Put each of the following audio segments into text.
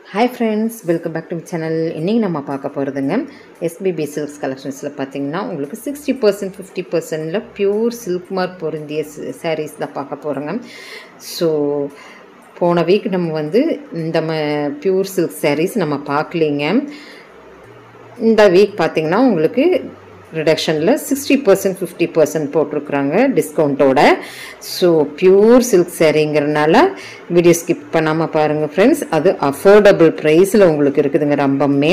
hi friends welcome back to channel இன்றைக்கி நம்ம பார்க்க போகிறதுங்க எஸ்பிபி சில்க்ஸ் கலெக்ஷன்ஸில் பார்த்தீங்கன்னா உங்களுக்கு சிக்ஸ்டி பர்சன்ட் ஃபிஃப்டி பர்சன்டில் பியூர் சில்க் மார்க் பொருந்திய சாரீஸ் தான் பார்க்க போகிறோங்க ஸோ போன வீக் நம்ம வந்து இந்த ம பியூர் சில்க் சாரீஸ் நம்ம பார்க்கலிங்க இந்த வீக் பார்த்திங்கன்னா உங்களுக்கு ரிடக்ஷனில் சிக்ஸ்டி பர்சன்ட் ஃபிஃப்டி பர்சன்ட் போட்டிருக்குறாங்க டிஸ்கவுண்ட்டோட ஸோ பியூர் சில்க் சாரீங்கிறனால வீடியோ ஸ்கிப் பண்ணாமல் பாருங்கள் ஃப்ரெண்ட்ஸ் அது அஃபோர்டபுள் ப்ரைஸில் உங்களுக்கு இருக்குதுங்க ரொம்பவுமே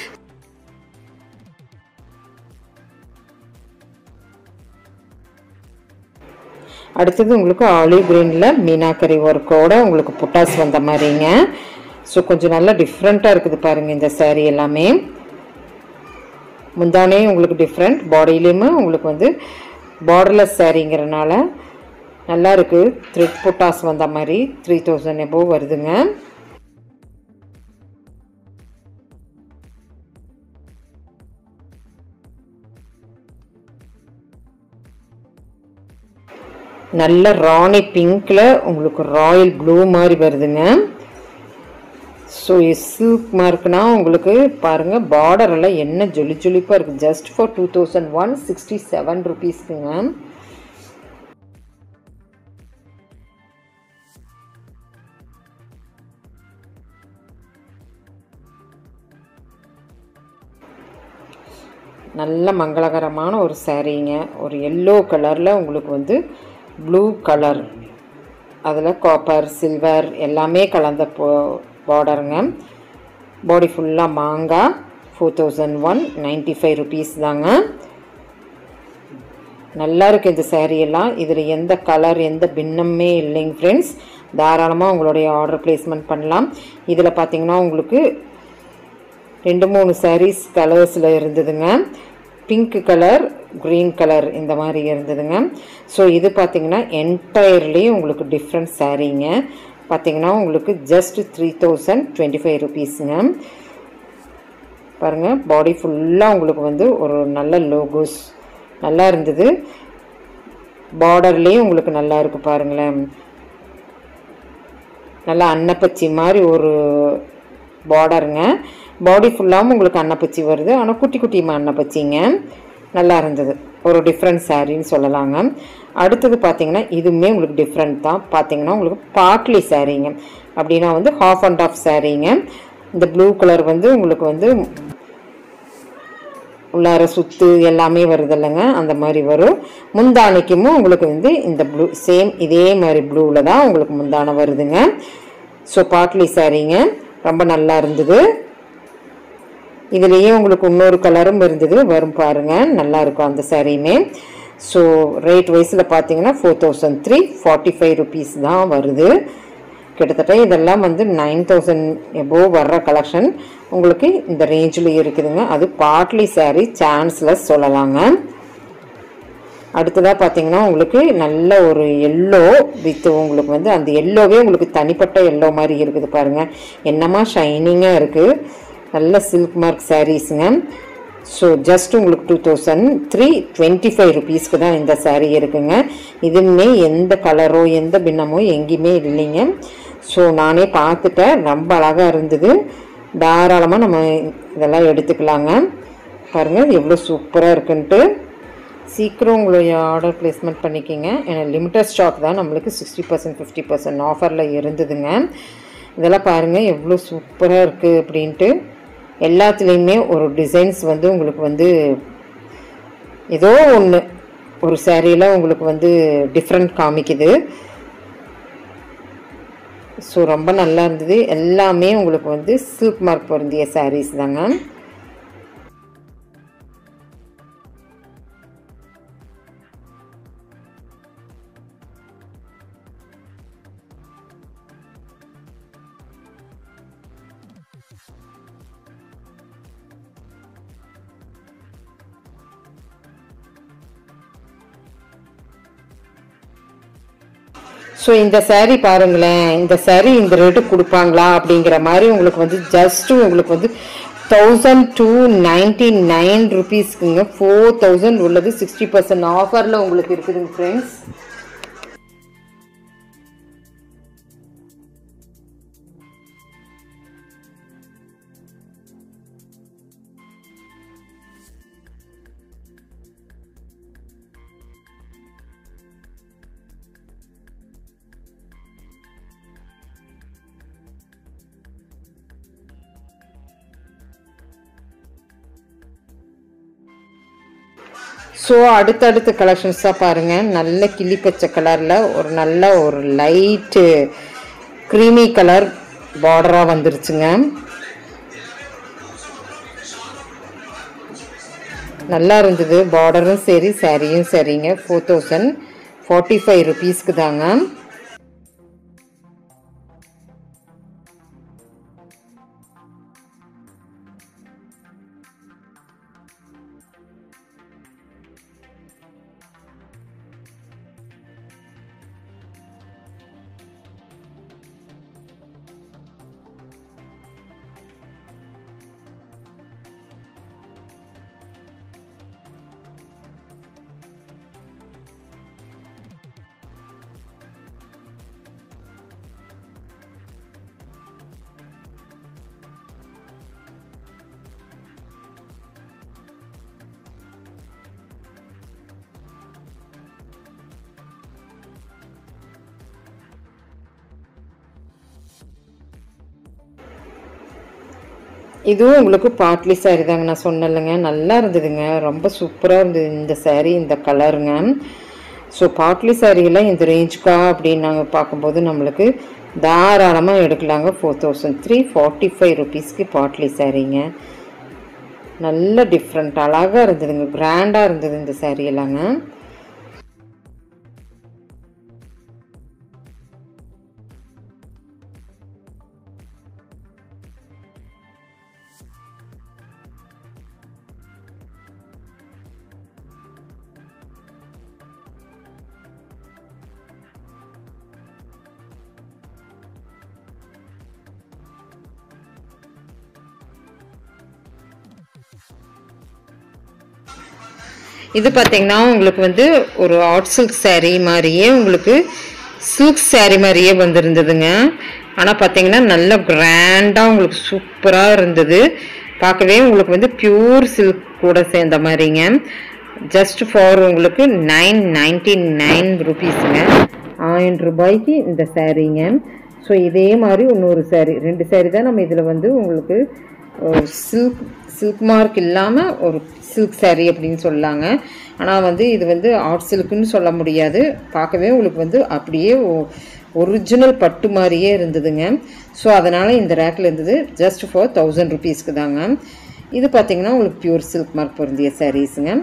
அடுத்தது உங்களுக்கு ஆலிவ் க்ரீனில் மீனாக்கரி ஒர்க்கோட உங்களுக்கு புட்டாஸ் வந்த மாதிரிங்க ஸோ கொஞ்சம் நல்லா டிஃப்ரெண்ட்டாக இருக்குது பாருங்கள் இந்த சாரீ எல்லாமே முந்தானே உங்களுக்கு டிஃப்ரெண்ட் பாடியிலையுமே உங்களுக்கு வந்து பார்டர்லெஸ் சாரீங்கிறனால நல்லா இருக்குது த்ரெட் புட்டாஸ் வந்த மாதிரி த்ரீ தௌசண்ட் எபோவ் வருதுங்க நல்ல ராணி பிங்க்கில் உங்களுக்கு ராயல் ப்ளூ மாதிரி வருதுங்க ஸோ சில்க் மார்க்னா உங்களுக்கு பாருங்கள் பார்டர் எல்லாம் என்ன ஜொலி ஜொலிப்பாக இருக்குது just for two thousand one sixty seven ருபீஸ்க்குங்க நல்ல மங்களகரமான ஒரு சாரீங்க ஒரு எல்லோ கலரில் உங்களுக்கு வந்து ப்ளூ கலர் அதில் காப்பர் சில்வர் எல்லாமே கலந்த போ பார்டருங்க பாடி ஃபுல்லாக மாங்காய் four thousand one ninety five rupees தாங்க நல்லா இருக்குது இந்த சேரீயெல்லாம் இதில் எந்த கலர் எந்த பின்னமே இல்லைங்க ஃப்ரெண்ட்ஸ் தாராளமாக உங்களுடைய ஆர்டர் ப்ளேஸ்மெண்ட் பண்ணலாம் இதில் பார்த்தீங்கன்னா உங்களுக்கு ரெண்டு மூணு சாரீஸ் கலர்ஸில் இருந்ததுங்க பிங்க் கலர் க்ரீன் கலர் இந்த மாதிரி இருந்ததுங்க ஸோ இது பார்த்திங்கன்னா என்டையர்லி உங்களுக்கு டிஃப்ரெண்ட் சாரீங்க பார்த்திங்கன்னா உங்களுக்கு just three thousand twenty five ருபீஸுங்க பாருங்கள் பாடி ஃபுல்லாக உங்களுக்கு வந்து ஒரு நல்ல லோகோஸ் நல்லா இருந்தது பார்டர்லேயும் உங்களுக்கு நல்லா இருக்குது பாருங்களேன் நல்லா அன்னப்பச்சி மாதிரி ஒரு பார்டருங்க பாடி ஃபுல்லாகவும் உங்களுக்கு அன்னப்பச்சி வருது ஆனால் குட்டி குட்டியுமா அன்னப்பச்சிங்க நல்லா இருந்தது ஒரு டிஃப்ரெண்ட் சாரின்னு சொல்லலாங்க அடுத்தது பார்த்தீங்கன்னா இதுவுமே உங்களுக்கு டிஃப்ரெண்ட் தான் பார்த்தீங்கன்னா உங்களுக்கு பாட்லி சாரீங்க அப்படின்னா வந்து ஹாஃப் அண்ட் ஆஃப் சாரீங்க இந்த ப்ளூ கலர் வந்து உங்களுக்கு வந்து உள்ளார சுத்து எல்லாமே வருது இல்லைங்க அந்த மாதிரி வரும் முந்தானைக்கும் உங்களுக்கு வந்து இந்த ப்ளூ சேம் இதே மாதிரி ப்ளூவில் தான் உங்களுக்கு முந்தானை வருதுங்க ஸோ பாட்லி சாரீங்க ரொம்ப நல்லா இருந்தது இதுலேயே உங்களுக்கு இன்னொரு கலரும் இருந்தது வரும் பாருங்கள் நல்லா இருக்கும் அந்த சாரியுமே ஸோ ரேட் வைஸில் பார்த்தீங்கன்னா four thousand three forty five rupees தான் வருது கிட்டத்தட்ட இதெல்லாம் வந்து நைன் தௌசண்ட் எபோவ் வர்ற கலெக்ஷன் உங்களுக்கு இந்த ரேஞ்சில் இருக்குதுங்க அது பார்ட்லி சாரீ சான்ஸில் சொல்லலாங்க அடுத்ததாக பார்த்தீங்கன்னா உங்களுக்கு நல்ல ஒரு எல்லோ வித் உங்களுக்கு வந்து அந்த எல்லோவே உங்களுக்கு தனிப்பட்ட எல்லோ மாதிரி இருக்குது பாருங்கள் என்னமா ஷைனிங்காக இருக்குது நல்ல சில்க் மார்க் சாரீஸுங்க ஸோ ஜஸ்ட் உங்களுக்கு two thousand three twenty five ருபீஸ்க்கு தான் இந்த சாரீ இருக்குங்க இதுவுமே எந்த கலரோ எந்த பின்னமோ எங்கேயுமே இல்லைங்க ஸோ நானே பார்த்துட்டேன் ரொம்ப அழகாக இருந்தது தாராளமாக நம்ம இதெல்லாம் எடுத்துக்கலாங்க பாருங்கள் எவ்வளோ சூப்பராக இருக்குன்ட்டு சீக்கிரம் உங்களுடைய ஆர்டர் ப்ளேஸ்மெண்ட் பண்ணிக்கிங்க ஏன்னா லிமிட்டட் ஸ்டாக் தான் நம்மளுக்கு சிக்ஸ்டி பர்சன்ட் ஃபிஃப்டி பர்சன்ட் ஆஃபரில் இருந்ததுங்க இதெல்லாம் பாருங்கள் எவ்வளோ சூப்பராக இருக்குது அப்படின்ட்டு எல்லாத்துலேயுமே ஒரு டிசைன்ஸ் வந்து உங்களுக்கு வந்து ஏதோ ஒன்று ஒரு சேரீயில் உங்களுக்கு வந்து டிஃப்ரெண்ட் காமிக்குது ஸோ ரொம்ப நல்லா இருந்தது எல்லாமே உங்களுக்கு வந்து சில்க் மார்க் பொருந்திய சாரீஸ் தாங்க ஸோ இந்த சேரீ பாருங்களேன் இந்த சேரீ இந்த ரேட்டு கொடுப்பாங்களா அப்படிங்கிற மாதிரி உங்களுக்கு வந்து ஜஸ்ட்டு உங்களுக்கு வந்து தௌசண்ட் டூ நைன்டி நைன் ருபீஸ்க்குங்க ஃபோர் தௌசண்ட் உள்ளது சிக்ஸ்டி பர்சன்ட் ஆஃபரில் உங்களுக்கு இருக்குதுங்க ஃப்ரெண்ட்ஸ் ஸோ அடுத்தடுத்த கலெக்ஷன்ஸாக பாருங்கள் நல்ல கிளி பச்சை கலரில் ஒரு நல்ல ஒரு லைட்டு க்ரீமி கலர் பார்டராக வந்துருச்சுங்க நல்லா இருந்தது பார்டரும் சரி சாரியும் சரிங்க ஃபோர் தௌசண்ட் ஃபார்ட்டி ஃபைவ் ருபீஸ்க்கு தாங்க இதுவும் உங்களுக்கு பாட்லி சாரி தாங்க நான் சொன்னேன்லங்க நல்லா இருந்ததுங்க ரொம்ப சூப்பராக இருந்தது இந்த சாரி இந்த கலருங்க ஸோ பாட்லி சாரியெல்லாம் இந்த ரேஞ்சுக்கா அப்படின்னு நாங்கள் பார்க்கும்போது நம்மளுக்கு தாராளமாக எடுக்கலாங்க four thousand three forty five ருபீஸ்க்கு பாட்லி சாரீங்க நல்ல டிஃப்ரெண்ட் அழகாக இருந்ததுங்க கிராண்டாக இருந்தது இந்த சாரி எல்லாங்க இது பார்த்தீங்கன்னா உங்களுக்கு வந்து ஒரு ஆட் சில்க் saree மாதிரியே உங்களுக்கு சில்க் saree மாதிரியே வந்திருந்ததுங்க ஆனால் பார்த்தீங்கன்னா நல்ல கிராண்டாக உங்களுக்கு சூப்பராக இருந்தது பார்க்கவே உங்களுக்கு வந்து பியூர் சில்க் கூட சேர்ந்த மாதிரிங்க ஜஸ்ட் ஃபார் உங்களுக்கு நைன் நைன்டி நைன் ருபீஸுங்க ஆயிரம் ரூபாய்க்கு இந்த சாரீங்க ஸோ இதே மாதிரி இன்னொரு saree ரெண்டு saree தான் நம்ம இதில் வந்து உங்களுக்கு சில்க் சில்க் மார்க் இல்லாமல் ஒரு சில்க் saree அப்படின்னு சொல்லாங்க ஆனால் வந்து இது வந்து ஆர்ட் சில்க்குன்னு சொல்ல முடியாது பார்க்கவே உங்களுக்கு வந்து அப்படியே ஒரிஜினல் பட்டு மாதிரியே இருந்ததுங்க ஸோ அதனால் இந்த ரேக்கில் இருந்தது ஜஸ்ட் ஃபார் தௌசண்ட் ருபீஸ்க்கு தாங்க இது பார்த்தீங்கன்னா உங்களுக்கு பியூர் சில்க் மார்க் பொருந்திய சாரீஸுங்க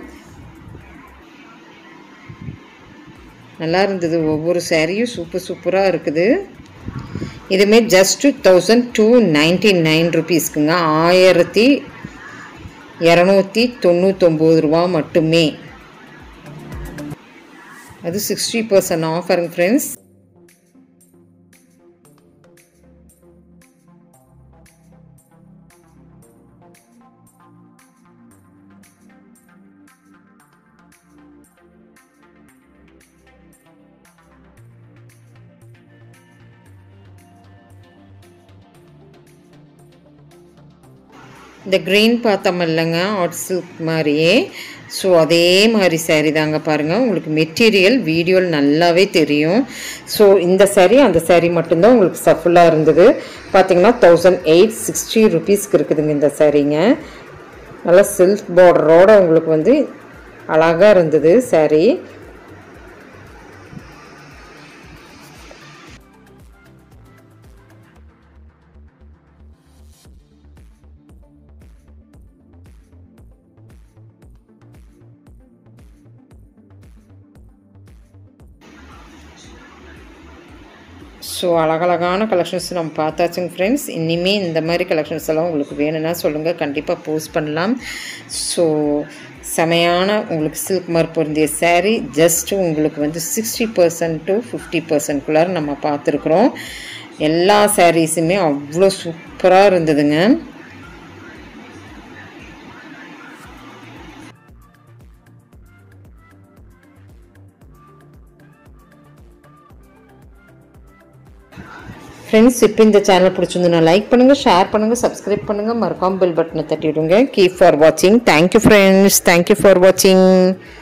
நல்லா இருந்தது ஒவ்வொரு சாரியும் சூப்பர் சூப்பராக இருக்குது இதுமே just thousand two ninety nine ருபீஸ்க்குங்க ஆயிரத்தி இரநூத்தி தொண்ணூத்தொம்பது ரூபா மட்டுமே அது சிக்ஸ்டி பர்சன்ட் ஆஃபருங்க ஃப்ரெண்ட்ஸ் இந்த க்ரீன் பார்த்தோம் இல்லைங்க ஆட் சில்க் மாதிரியே ஸோ அதே மாதிரி saree தாங்க பாருங்கள் உங்களுக்கு மெட்டீரியல் வீடியோவில் நல்லாவே தெரியும் ஸோ இந்த saree அந்த saree மட்டும்தான் உங்களுக்கு சஃபுல்லாக இருந்தது பார்த்தீங்கன்னா தௌசண்ட் எயிட் சிக்ஸ்டி ருபீஸ்க்கு இருக்குதுங்க இந்த சாரீங்க நல்லா சில்க் பார்டரோட உங்களுக்கு வந்து அழகாக இருந்தது saree ஸோ அழகழகான கலெக்ஷன்ஸ் நம்ம பார்த்தாச்சுங்க ஃப்ரெண்ட்ஸ் இனிமேல் இந்த மாதிரி கலெக்ஷன்ஸ் எல்லாம் உங்களுக்கு வேணும்னா சொல்லுங்கள் கண்டிப்பாக போஸ்ட் பண்ணலாம் ஸோ செமையான உங்களுக்கு சில்க் மார்க் பொருந்திய saree ஜஸ்ட் உங்களுக்கு வந்து சிக்ஸ்டி பர்சன்ட் டு ஃபிஃப்டி பர்சன்ட்குள்ளார நம்ம பார்த்துருக்குறோம் எல்லா சாரீஸுமே அவ்வளோ சூப்பராக இருந்ததுங்க ஃப்ரெண்ட்ஸ் இப்போ இந்த சேனல் பிடிச்சிருந்துன்னா லைக் பண்ணுங்கள் ஷேர் பண்ணுங்கள் சப்ஸ்கிரைப் பண்ணுங்கள் மறக்காம பெல் பட்டனை தட்டி விடுங்க கீப் ஃபார் வாட்சிங் தேங்க்யூ ஃப்ரெண்ட்ஸ் தேங்க்யூ ஃபார் வாட்சிங்